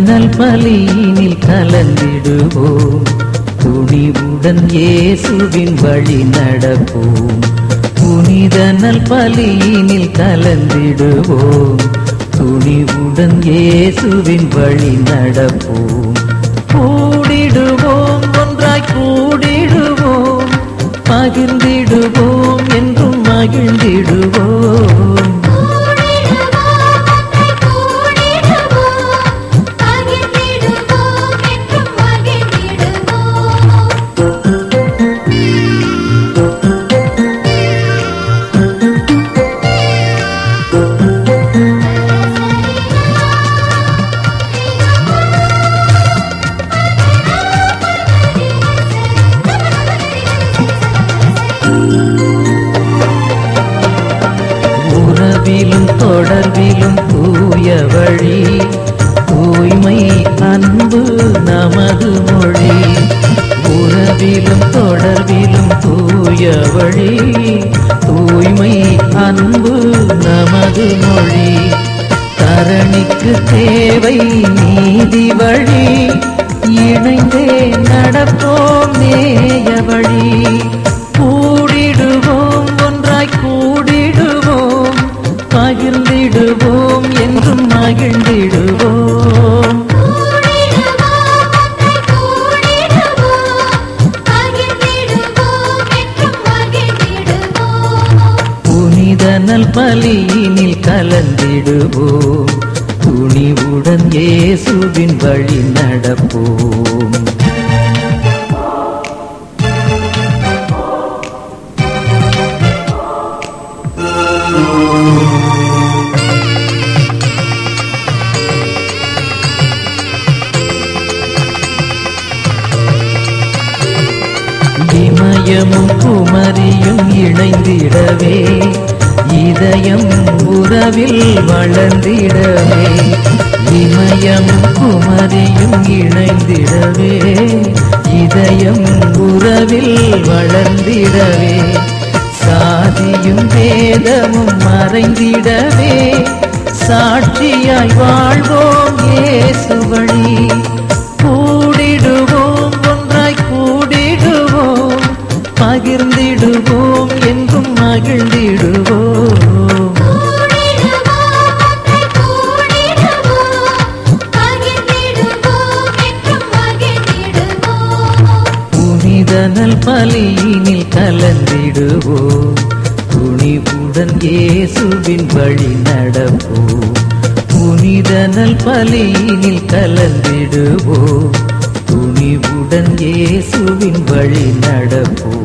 நல் பலியினில் கலந்திடுவோம் துணிவுடன் இயேசுவின் வழி நடப்போம் புனித நல் பலியினில் கலந்திடுவோம் துணிவுடன் இயேசுவின் வழி நடப்போம் கூடிடுவோம் ஒன்றாய் கூடிடுவோம் பகிர்ந்திடுவோம் என்றும் மகிழ்ந்திடுவோம் கூடிடுவோம் கூடிடுவோம் பகிர்ந்திடுவோம் என்றும் மகிழ்ந்திடுவோம் உறவிலும் தொடர்பிலும் தூய வழி தூய்மை அன்பு நமது மொழி உறவிலும் தொடர்பிலும் தூய வழி தூய்மை அன்பு நமது மொழி தரணிக்கு தேவை நீதி வழி இணைந்தே நடப்போம் நேய வழி கூடிடுவோம் ஒன்றாய் கூடிடுவோம் பகிர்ந்திடுவோம் என்றும் மகிழ்ந்திடுவோம் கூடிடுவோம் கூடிடுவோம் பகிர்ந்திடுவோம் என்றும் மகிழ்ந்திடுவோம் புனித நல் பலியினில் கலந்திடுவோம் துணிவுடன் இயேசுவின் வழி நடப்போம் இமயமும் குமரியும் இணைந்திடவே இதயம் உறவில் வளர்ந்திடவே இமயமும் குமரியும் இணைந்திடவே இதயம் உறவில் வளர்ந்திடவே சாதியும் வேதமும் மறைந்திடவே சாட்சியாய் வாழ்வோம் இயேசு வழி கூடிடுவோம் ஒன்றாய் கூடிடுவோம் பகிர்ந்திடுவோம் என்றும் மகிழ்ந்திடுவோம் கூடிடுவோம் கூடிடுவோம் பகிர்ந்திடுவோம் என்றும் மகிழ்ந்திடுவோம் புனித நல் பலியினில் கலந்திடுவோம் துணிவுடன் இயேசுவின் வழி நடப்போம் புனித நல் பலியினில் கலந்திடுவோம் துணிவுடன் இயேசுவின் வழி நடப்போம்